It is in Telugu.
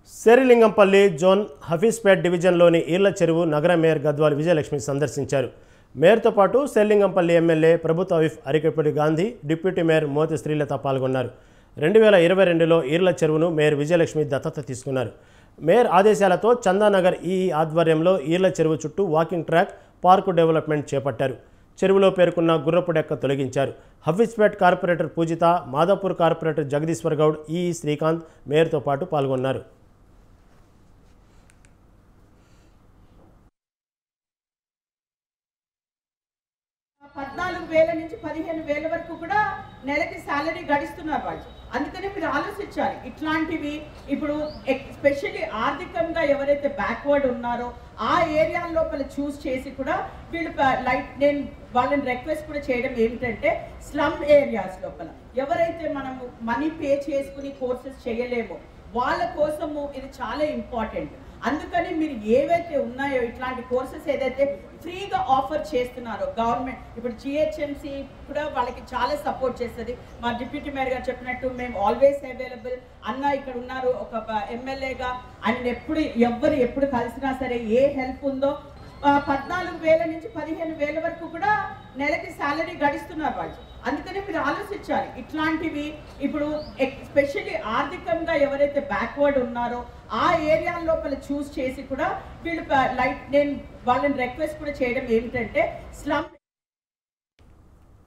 శేరిలింగంపల్లి జోన్ హఫీజ్పేట్ డివిజన్లోని ఈర్ల చెరువు నగర మేయర్ గద్వాల్ విజయలక్ష్మి సందర్శించారు మేయర్తో పాటు శేరిలింగంపల్లి ఎమ్మెల్యే ప్రభుత్వ whip Arikepudi Gandhi deputy mayor Mothe Srilatha పాల్గొన్నారు రెండు వేల ఇరవై రెండులో ఈర్ల చెరువును మేయర్ విజయలక్ష్మి దత్తత తీసుకున్నారు మేయర్ ఆదేశాలతో చందానగర్ ఈ ఆధ్వర్యంలో ఈర్ల చెరువు చుట్టూ వాకింగ్ ట్రాక్ పార్కు డెవలప్మెంట్ చేపట్టారు చెరువులో పేర్కొన్న గుర్రపు డెక్క తొలగించారు హఫీజ్పేట్ కార్పొరేటర్ పూజిత మాదాపూర్ కార్పొరేటర్ జగదీశ్వర్ గౌడ్ ఈ శ్రీకాంత్ మేయర్తో పాటు పాల్గొన్నారు పద్నాలుగు వేల నుంచి పదిహేను వేల వరకు కూడా నెలకి శాలరీ గడిస్తున్నారు వాళ్ళు అందుకనే మీరు ఆలోచించాలి ఇట్లాంటివి ఇప్పుడు ఎస్పెషల్లీ ఆర్థికంగా ఎవరైతే బ్యాక్వర్డ్ ఉన్నారో ఆ ఏరియా లోపల చూస్ చేసి కూడా వీళ్ళు లైట్ నేను వాళ్ళని రిక్వెస్ట్ కూడా చేయడం ఏమిటంటే స్లమ్ ఏరియాస్ లోపల ఎవరైతే మనము మనీ పే చేసుకుని కోర్సెస్ చేయలేమో వాళ్ళ కోసము ఇది చాలా ఇంపార్టెంట్ అందుకని మీరు ఏవైతే ఉన్నాయో ఇట్లాంటి కోర్సెస్ ఏదైతే ఫ్రీగా ఆఫర్ చేస్తున్నారో గవర్నమెంట్ ఇప్పుడు జిహెచ్ఎంసి కూడా వాళ్ళకి చాలా సపోర్ట్ చేస్తుంది మా డిప్యూటీ మేయర్ గారు చెప్పినట్టు మేము ఆల్వేస్ అవైలబుల్ అన్న ఇక్కడ ఉన్నారు ఒక ఎమ్మెల్యేగా ఆయన ఎప్పుడు ఎవ్వరు ఎప్పుడు కలిసినా సరే ఏ హెల్ప్ ఉందో ఆ, పద్నాలుగు వేల నుంచి పదిహేను వేల వరకు కూడా నెలకి శాలరీ గడిస్తున్నారు వాళ్ళు అందుకనే మీరు ఆలోచించాలి ఇట్లాంటివి ఇప్పుడు ఎస్పెషల్లీ ఆర్థికంగా ఎవరైతే బ్యాక్వర్డ్ ఉన్నారో ఆ ఏరియా లోపల చూస్ చేసి కూడా వీళ్ళు లైట్ నేను వాళ్ళని రిక్వెస్ట్ కూడా చేయడం ఏమిటంటే స్లమ్